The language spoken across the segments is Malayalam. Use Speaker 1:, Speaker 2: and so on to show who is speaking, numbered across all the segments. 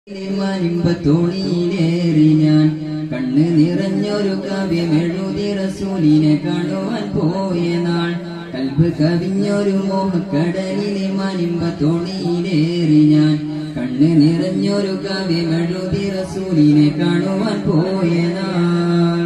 Speaker 1: തോണിയിലേറി ഞാൻ കണ്ണ് നിറഞ്ഞൊരു കാവ്യമെഴുതി റസൂലിനെ കാണുവാൻ പോയ നാൾ കൽബ് കവിഞ്ഞൊരു മോഹക്കടലിലെ മനിമ്പ തോണിയിലേറി ഞാൻ കണ്ണ് നിറഞ്ഞൊരു കാവ്യമെഴുതി റസൂലിനെ കാണുവാൻ പോയ നാൾ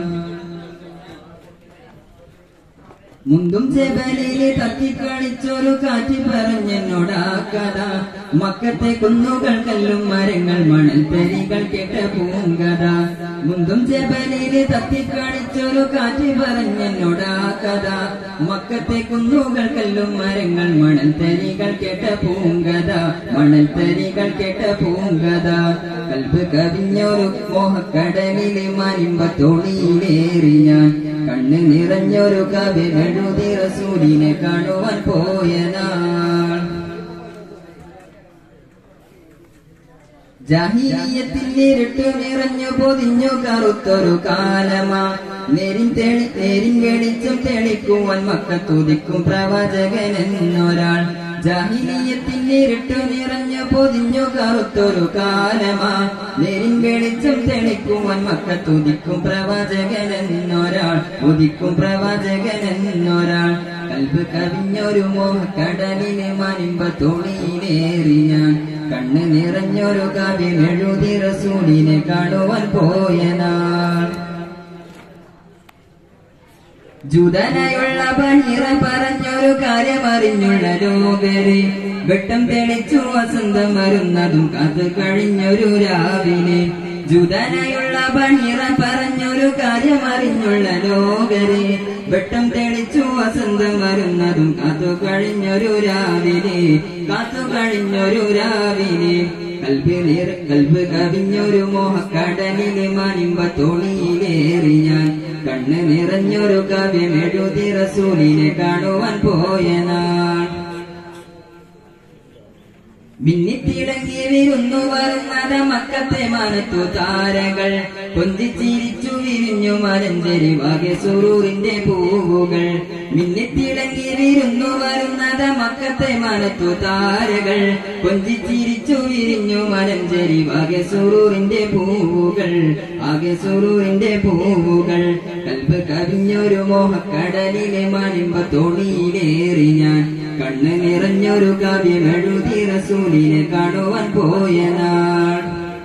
Speaker 1: മുന്തും ചെവലില് തത്തിക്കളിച്ചൊരു കാറ്റ് പറഞ്ഞെന്നോടാ കഥ മക്കത്തെ കുന്നുകൾ കല്ലും മരങ്ങൾ മണൽ പെരികൾ കേട്ട പൂങ്കഥ മുന്തും ചെവലില് തത്തിക്കളിച്ചൊരു കാറ്റ് പറഞ്ഞെന്നോടാ കഥ മക്കത്തെ കുന്നുകൾ കല്ലും മരങ്ങൾ മണൽ തരികൾ കേട്ട പൂങ്കഥ മണൽ തരികൾ കേട്ട പൂങ്കഥ കൽബ് കവിഞ്ഞൊരു മോഹക്കടലില് മാനിമ്പ തോണിയിലേറി ഞാൻ കണ്ണ് നിറഞ്ഞൊരു കവി മെഴുതി റസൂലിനെ കാണുവാൻ പോയ നാൾ ജാഹിലിയത്തിന്റെ ഇരുട്ട് നിറഞ്ഞു പൊതിഞ്ഞു കറുത്തൊരു കാലമാ നേരിൻ തെളി നേരിൻ വെളിച്ചം തെളിക്കുവാൻ മക്കത്തുതിക്കും പ്രവാചകൻ എന്നൊരാൾ ജാഹിലിയത്തിന്റെ ഇരുട്ട് നിറഞ്ഞു പൊതിഞ്ഞു കറുത്തൊരു കാലമാ നേരിൻ വെളിച്ചം തെളിക്കുവാൻ മക്കത്തുതിക്കും പ്രവാചകൻ എന്നൊരാൾ ഉദിക്കും പ്രവാചകൻ എന്നൊരാൾ കൽബ് കവിഞ്ഞൊരു മോഹക്കടലിലെ മനിമ്പ തോണിയിലേറി ഞാൻ കണ്ണ് നിറഞ്ഞൊരു കാവ്യം എഴുതി റസൂലിനെ കാണുവാൻ പോയ നാൾ ജുതനായുള്ള ബഹിറ പറഞ്ഞൊരു കാര്യം അറിഞ്ഞുള്ള ലോകരെ വെട്ടം തെളിച്ചു വസന്തം വരുന്നതും കാത്തു കഴിഞ്ഞൊരു രാവിലെ ജുതനായുള്ള ബഹിറ പറഞ്ഞൊരു കാര്യം അറിഞ്ഞുള്ള ലോകരെ വെട്ടം തെളിച്ചു വസന്തം വരുന്നതും കാത്തു കഴിഞ്ഞൊരു രാവിലെ കാത്തു കഴിഞ്ഞൊരു രാവിലെ കൽബ് നിറ കൽബ് കവിഞ്ഞൊരു മോഹക്കടലിലെ മണിമ്പ തോണിയിലേറി ഞാൻ കണ്ണ് നിറഞ്ഞൊരു കാവ്യം എഴുതി റസൂലിനെ കാണുവാൻ പോയ നാൾ മിന്നിത്തിളങ്ങി വിരുന്നു വരുന്നത് മക്കത്തെ മനത്തു താരകൾ കൊഞ്ചിച്ചിരിച്ചു വിരിഞ്ഞു മലഞ്ചരി വാകെ സുറൂറിന്റെ പൂവുകൾ മിന്നിത്തിളങ്ങി വിരുന്നു വരുന്നത് മക്കത്തെ മനത്തു താരകൾ കൊഞ്ചിച്ചിരിച്ചു വിരിഞ്ഞു മലഞ്ചരി വാകെ സുറൂറിന്റെ പൂവുകൾ ആകെ സുറൂറിന്റെ പൂവുകൾ കൽബ് കവിഞ്ഞൊരു മോഹക്കടലിലെ മണിമ്പ തോണിയിലേറി ഞാൻ കണ്ണ് നിറഞ്ഞൊരു കാവ്യം എഴുതി റസൂലിനെ കാണുവാൻ പോയ നാൾ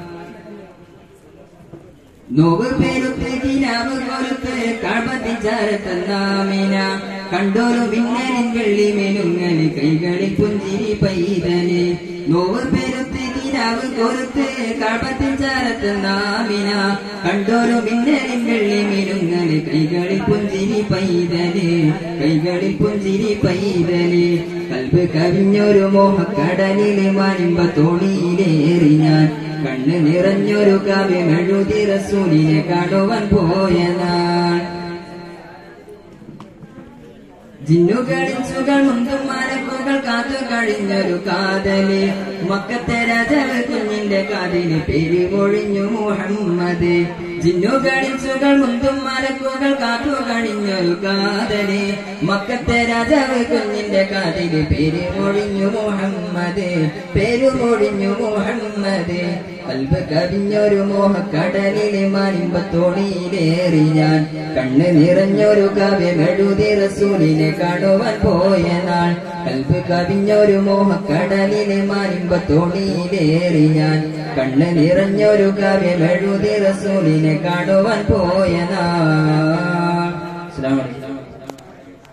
Speaker 1: നോവ് പേരുത്ത് കിനാവ് കൊരുത്ത് കഴപത്തി ചാരത്തന്നാമിന കണ്ടോരു മിന്നലിൻ വെള്ളി മെലുങ്ങലി കൈകളിൽ പുഞ്ചിരി പൈതല് നോവ് പേരുത്ത് കിനാവ് കൊരുത്ത് കഴപത്തി ചാരത്തന്നാമിന കണ്ടോരു മിന്നലിൻ വെള്ളി മെലുങ്ങലി കൈകളിൽ പുഞ്ചിരി പൈതല് കൈകളിൽ പുഞ്ചിരി പൈതല് കൽബ് കവിഞ്ഞൊരു മോഹക്കടലിലെ മാനിമ്പ തോണിയിലേറി ഞാൻ കണ്ണ് നിറഞ്ഞൊരു കാവ്യം എഴുതി റസൂലിനെ കാണുവാൻ പോയ നാൾ ജിന്നുകളിച്ചുകൾ മുന്തും മലക്കുകൾ കാത്തു കഴിഞ്ഞൊരു കാതല് മക്കത്തെ രാജാവ് കുഞ്ഞിന്റെ കാതിന് പേര് പൊഴിഞ്ഞു മുഹമ്മദ് ജിന്നുകളിച്ചുകൾ മുന്തും മലക്കുകൾ കാത്തു കഴിഞ്ഞൊരു കാതല് മക്കത്തെ രാജാവ് കുഞ്ഞിന്റെ കാതിന് പേര് പൊഴിഞ്ഞു മുഹമ്മദ് പേര് പൊഴിഞ്ഞു മുഹമ്മദ് കൽബ് കവിഞ്ഞൊരു മോഹക്കടലിലെ മാനിമ്പ തോണിയിലേറി ഞാൻ കണ്ണ് നിറഞ്ഞൊരു കാവ്യം എഴുതി റസൂലിനെ കാണുവാൻ പോയ നാൾ കൽബ് കവിഞ്ഞൊരു മോഹക്കടലിലെ മാനിമ്പ തോണിയിലേറി ഞാൻ കണ്ണ് നിറഞ്ഞൊരു കാവ്യം എഴുതി റസൂലിനെ കാണുവാൻ പോയ നാൾ